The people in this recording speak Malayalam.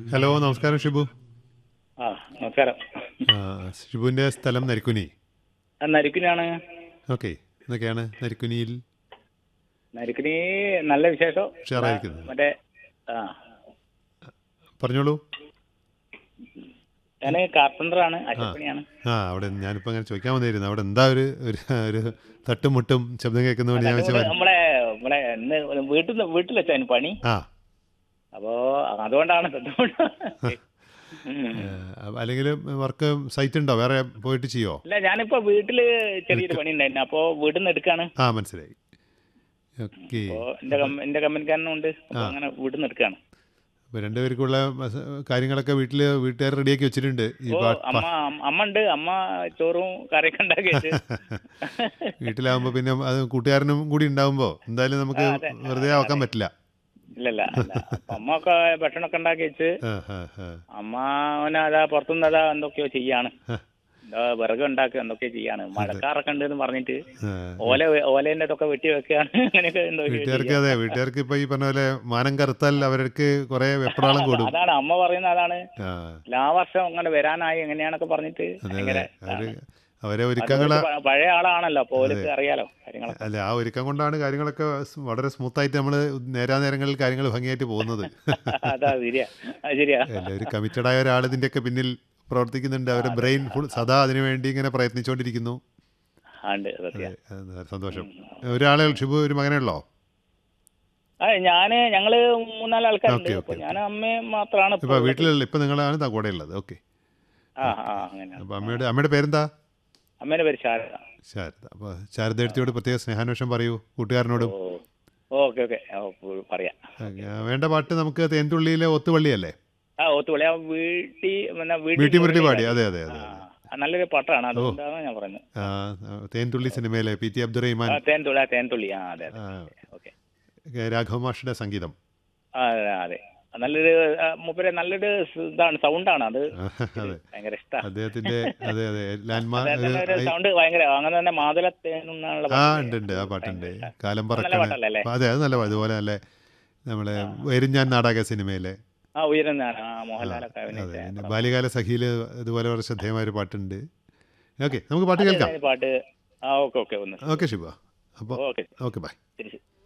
ഹലോ നമസ്കാരം ഷിബു ആ നമസ്കാരം ആ, ഷിബുവിൻ്റെ സ്ഥലം നരിക്കുനി ആ, നരിക്കുനിയാണ് ഓക്കെ എന്തൊക്കെയാണ് നരിക്കുനിയിൽ നരിക്കുനി നല്ല വിശേഷം ഉഷാറായിരിക്കുന്നു. മറ്റേ ആ പറഞ്ഞോളൂ ഞാൻ കാർപ്പൻ്ററാണ് അറ്റപ്പണിയാണ് ആ അവിടെ ഞാനിപ്പോൾ അങ്ങനെ ചോദിക്കാൻ വന്നിരുന്നു അവിടെ എന്താ ഒരു ഒരു ഒരു തട്ടും മുട്ടും ശബ്ദം കേൾക്കുന്നതുകൊണ്ട് ഞാൻ വെച്ചാൽ നമ്മളെ നമ്മളെ ഇന്ന് വീട്ടിൽ നിന്ന് വീട്ടിൽ വെച്ചാണ് പണി ആ അപ്പോ അതുകൊണ്ടാണ് അതുകൊണ്ട് ഉം. അല്ലെങ്കിൽ വർക്ക് സൈറ്റ് ഉണ്ടോ വേറെ പോയിട്ട് ചെയ്യോ ഇല്ല ഞാനിപ്പോ വീട്ടില് ചെറിയൊരു പണി ഉണ്ടായിരുന്നു അപ്പോ വീട്ടിൽ നിന്ന് എടുക്കാണ് ആ മനസ്സിലായി ഓക്കെ അപ്പോ എന്റെ കം- എന്റെ കമ്പനിക്കാരനും ഉണ്ട് അപ്പൊ അങ്ങനെ വീട്ടിൽ നിന്ന് എടുക്കാണ് അപ്പോൾ രണ്ടുപേർക്കുള്ള മസ- കാര്യങ്ങളൊക്കെ വീട്ടിൽ വീട്ടുകാർ റെഡിയാക്കി വെച്ചിട്ടുണ്ട് ഈ ഓ പാ- അമ്മ അമ്മ ഉണ്ട് അമ്മ ചോറും കറിയൊക്കെ ഉണ്ടാക്കി വെച്ച് വീട്ടിലാവുമ്പോൾ പിന്നെ അത് കൂട്ടുകാരനും കൂടി ഉണ്ടാവുമ്പോൾ എന്തായാലും നമുക്ക് ആ, അതെ. വെറുതെ ആക്കാൻ പറ്റില്ല ഇല്ലല്ല അല്ല അപ്പൊ അമ്മ ഒക്കെ ഭക്ഷണമൊക്കെ ഉണ്ടാക്കി വെച്ച് ആ ആ ആ അമ്മ അവന് അതാ പുറത്തുനിന്ന് അതാ എന്തൊക്കെയോ ചെയ്യാണ് ആ. എന്താ വിറക് ഉണ്ടാക്കുക എന്തൊക്കെയോ ചെയ്യാണ് മഴക്കാറൊക്കെ ഉണ്ട് എന്ന് പറഞ്ഞിട്ട് ആ. ഓല ഓലേന്റെ ഇതൊക്കെ വെട്ടി വെക്കുകയാണ് അങ്ങനെയൊക്കെ എന്തോ വീട്ടുകാർക്ക് അതെ വീട്ടുകാർക്ക് ഇപ്പൊ ഈ പറഞ്ഞ പോലെ മാനം കറുത്താൽ അവർക്ക് കുറെ വെപ്രാളം കൂടും അതാണ് അമ്മ പറയുന്നത് അതാണ് ആ എല്ലാ വർഷം അങ്ങനെ വരാനായി എങ്ങനെയാണൊക്കെ പറഞ്ഞിട്ട് അതെ ഭയങ്കര അതെ അവര് അവരെ അത് ഒരുക്കങ്ങള പ- പഴയ ആളാണല്ലോ അപ്പൊ ഓലക്ക് അറിയാലോ കാര്യങ്ങളൊക്കെ അല്ല ആ ഒരുക്കം കൊണ്ടാണ് കാര്യങ്ങളൊക്കെ സ് വളരെ സ്മൂത്ത് ആയിട്ട് നമ്മൾ നേരാ നേരങ്ങളിൽ കാര്യങ്ങൾ ഭംഗിയായിട്ട് പോകുന്നത് അതാ ശരിയാ അത് ശരിയാ അല്ല ഒരു കമ്മിറ്റഡ് ആയ ഒരാൾ ഇതിന്റെയൊക്കെ പിന്നിൽ പ്രവർത്തിക്കുന്നുണ്ട് അവരുടെ ബ്രെയിൻ ഫുൾ സദാ അതിനു വേണ്ടി ഇങ്ങനെ പ്രയത്നിച്ചുകൊണ്ടിരിക്കുന്നു ആ, ഉണ്ട് സത്യം അതെ, സന്തോഷം ഒരാളെ ഷിബു ഒരു മകനേ ഉള്ളോ ആ ഞാന് ഞങ്ങള് മൂന്നാല് ആൾക്കാരുണ്ട് ഓക്കേ, അപ്പൊ ഓക്കേ, ഞാൻ അമ്മയും മാത്രമാണ് ഇപ്പൊ ഇപ്പൊ ഉള്ളത്. വീട്ടിലുള്ള ഇപ്പൊ നിങ്ങളാണ് ത- കൂടെ ഉള്ളത് ഓക്കെ ആ ആ അങ്ങനെ അപ്പൊ അമ്മയുടെ അമ്മയുടെ പേരെന്താ അമ്മേന്റെ പേര് ശാരദ ശാരദ അപ്പോൾ ശാരദയെടുത്തിയോട് പ്രത്യേക സ്നേഹാന്വേഷണം പറയൂ കൂട്ടുകാരനോടും ഓ ഓക്കെ ഓക്കെ പറയാം ആ, വേണ്ട പാട്ട് നമുക്ക് തേൻതുള്ളിയിലെ ഒത്തുപള്ളിയല്ലേ ആ ഒത്തുപള്ളി ആ വീട്ടി പിന്നെ വീട്ടി മുരട്ടി പാടി അതെ അതെ ആ, അതെ ആ, നല്ലൊരു പാട്ടാണ് അതുകൊണ്ടാണ് ഞാൻ പറയുന്നത് ആ, ആ, തേൻതുള്ളി സിനിമയിലെ പി ടി അബ്ദുറഹിമാൻ ആ, തേൻതുള്ളി ആ തേൻതുള്ളി ആ അതെ അതെ ആ, ഓക്കെ രാഘവ മാഷിന്റെ സംഗീതം ആ അതെ, അതെ നല്ലൊരു ആ, മൂപ്പരെ നല്ലൊരു സ് ഇതാണ് സൗണ്ടാണ് അത് ആ, അതെ ഭയങ്കര ഇഷ്ടമാണ് അദ്ദേഹത്തിന്റെ അതെ അതെ ലാൻഡ്മാർക്ക് അദ്ദേഹത്തിന്റെ ഒരു സൗണ്ട് ഭയങ്കര അങ്ങനെ തന്നെ മാതളത്തേനുള്ള ആ ഉണ്ട് ഉണ്ട് ആ പാട്ടുണ്ട് കാലം നല്ല പറക്കണ പാട്ടല്ലേ അല്ലേ അതെ അത് നല്ല പാട്ട് ഇതുപോലെ നല്ല നമ്മളെ എരിഞ്ഞാൻ നാടക സിനിമയിലെ ആ ഉയരുന്നതാണ് ആ മോഹൻലാലൊക്കെ അതെ അഭിനയിച്ച പിന്നെ ബാല്യകാല സഖിയില് ഇതുപോലെ വളരെ ശ്രദ്ധേയമായ ഒരു പാട്ടുണ്ട് ഓക്കെ നമുക്ക് പാട്ട് കേൾക്കാം പാട്ട് ആ ഓക്കെ ഓക്കെ ഒന്ന് ഓക്കെ ശിവ അപ്പോൾ ഓക്കെ ഓക്കെ ബൈ ശരി ശരി